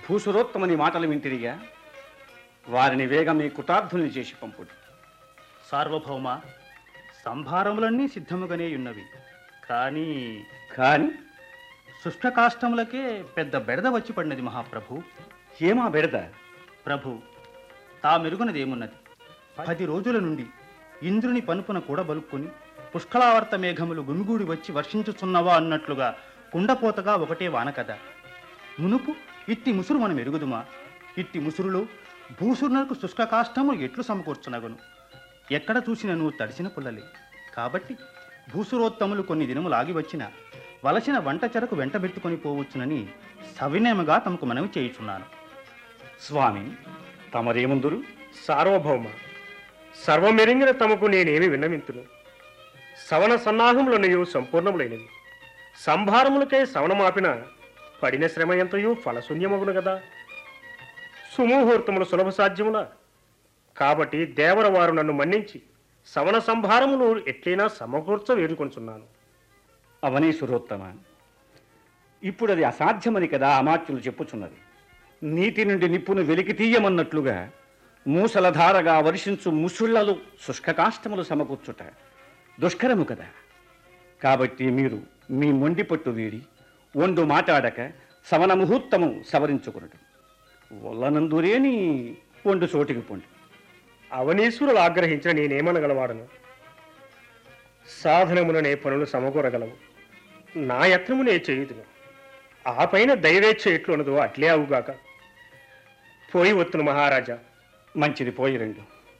భూసురోత్తమని మాటలు వింటిరిగా వారిని వేగం మీ కృతార్థుల్ని చేసి పంపుడు సార్వభౌమ సంభారములన్నీ సిద్ధముగానే ఉన్నవి కానీ కానీ శుష్క కాష్టములకే పెద్ద బెడద వచ్చి పడినది మహాప్రభు ఏమా బెడద ప్రభు తా మెరుగునదేమున్నది పది రోజుల నుండి ఇంద్రుని పనుపున కూడబలుక్కుని పుష్కలావర్త మేఘములు గుమిగూడి వచ్చి వర్షించుచున్నవా అన్నట్లుగా కుండపోతగా ఒకటే వాన కదా మునుపు ఇట్టి ముసురు మనం ఎరుగుదుమా ఇట్టి ముసురులో భూసురునకు శుష్క కాష్టములు ఎట్లు సమకూర్చునగను ఎక్కడ చూసినను తడిసిన పుల్లలే కాబట్టి భూసురోత్తములు కొన్ని దినములు ఆగి వచ్చిన వలసిన వంట చెరకు వెంటబెట్టుకొని పోవచ్చునని సవినయముగా తమకు మనవి చేయుచున్నాను స్వామి తమరేముందురు సార్వభౌమ సర్వమెరింగిన తమకు నేనేమి విన్నవింతును సవన సన్నాహములన్నయు సంపూర్ణములైనవి సంభారములకై సవనమాపిన పడిన శ్రమ ఎంతయో ఫలశూన్యమగును కదా సుముహూర్తములు సులభ సాధ్యమున కాబట్టి దేవర వారు నన్ను మన్నించి సవన సంభారములు ఎట్లయినా సమకూర్చ వేడుకొంచున్నాను అవనీశ్వరోత్తమ ఇప్పుడు అది అసాధ్యమని కదా అమాత్యులు చెప్పుచున్నది నీటి నుండి నిప్పును వెలికి తీయమన్నట్లుగా మూసలధారగా వర్షించు ముసుళ్లలో శుష్కకాష్టములు సమకూర్చుట దుష్కరము కదా కాబట్టి మీరు మీ మొండి పట్టు వీడి ఒండు మాటాడక సవన ముహూర్తము సవరించుకునటం వల్లనందురేని ఒండు చోటికి పొండి అవనీశ్వరులు ఆగ్రహించిన నేనేమనగలవాడను సాధనములనే పనులు సమకూరగలవు నా యత్నమునే చేయుదును ఆ పైన దైవేచ్ఛ ఎట్లున్నదో అట్లే అవుగాక పోయి వత్తును మహారాజా మంచిది పోయి రెండు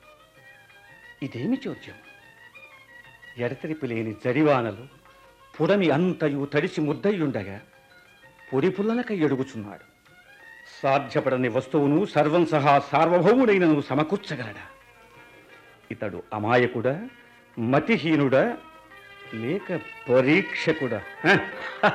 ఇదేమి చోద్యం ఎడతెరిపి లేని జడివానలు పుడమి అంతయు తడిసి ముద్దయ్యుండగా పొడి పుల్లలకై ఎడుగుచున్నాడు సాధ్యపడని వస్తువును సర్వం సహా సార్వభౌముడైనను సమకూర్చగలడా ఇతడు అమాయకుడా మతిహీనుడా లేక పరీక్షకుడా హ?